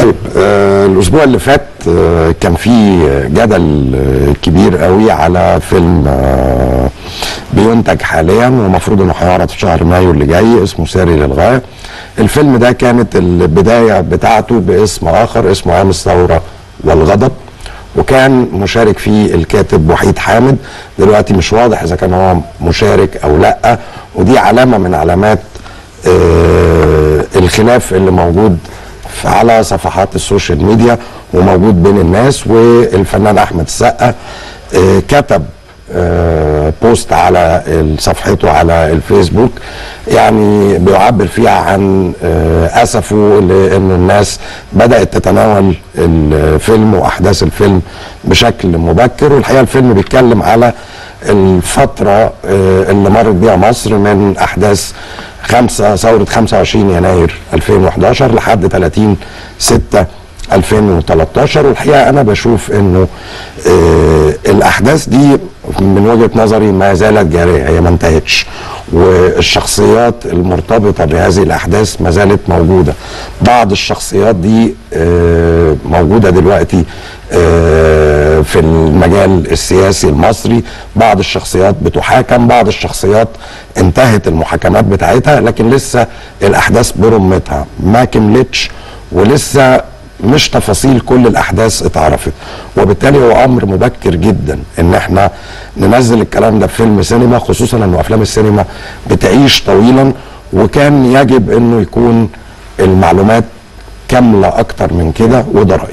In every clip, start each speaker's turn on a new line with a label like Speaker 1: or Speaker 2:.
Speaker 1: طيب آه الاسبوع اللي فات آه كان في جدل آه كبير قوي على فيلم آه بينتج حاليا ومفروض انه هيعرض في شهر مايو اللي جاي اسمه ساري للغايه الفيلم ده كانت البدايه بتاعته باسم اخر اسمه ايام الثوره والغضب وكان مشارك فيه الكاتب وحيد حامد دلوقتي مش واضح اذا كان هو مشارك او لا ودي علامه من علامات آه الخلاف اللي موجود على صفحات السوشيال ميديا وموجود بين الناس والفنان احمد السقا آه كتب آه بوست على صفحته على الفيسبوك يعني بيعبر فيها عن آه اسفه لان الناس بدات تتناول الفيلم واحداث الفيلم بشكل مبكر والحقيقه الفيلم بيتكلم على الفتره آه اللي مرت بيها مصر من احداث خمسة ثورة 25 يناير 2011 لحد 30 6 2013 والحقيقة أنا بشوف إنه آه الأحداث دي من وجهة نظري ما زالت جارية هي ما انتهتش والشخصيات المرتبطة بهذه الأحداث ما زالت موجودة بعض الشخصيات دي آه موجودة دلوقتي آه في المجال السياسي المصري بعض الشخصيات بتحاكم بعض الشخصيات انتهت المحاكمات بتاعتها لكن لسه الأحداث برمتها ما كملتش ولسه مش تفاصيل كل الاحداث اتعرفت وبالتالي هو امر مبكر جدا ان احنا ننزل الكلام ده في فيلم سينما خصوصا انه افلام السينما بتعيش طويلا وكان يجب انه يكون المعلومات كامله اكتر من كده وده رايي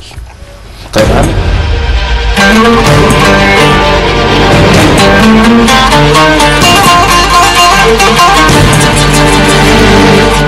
Speaker 2: طيب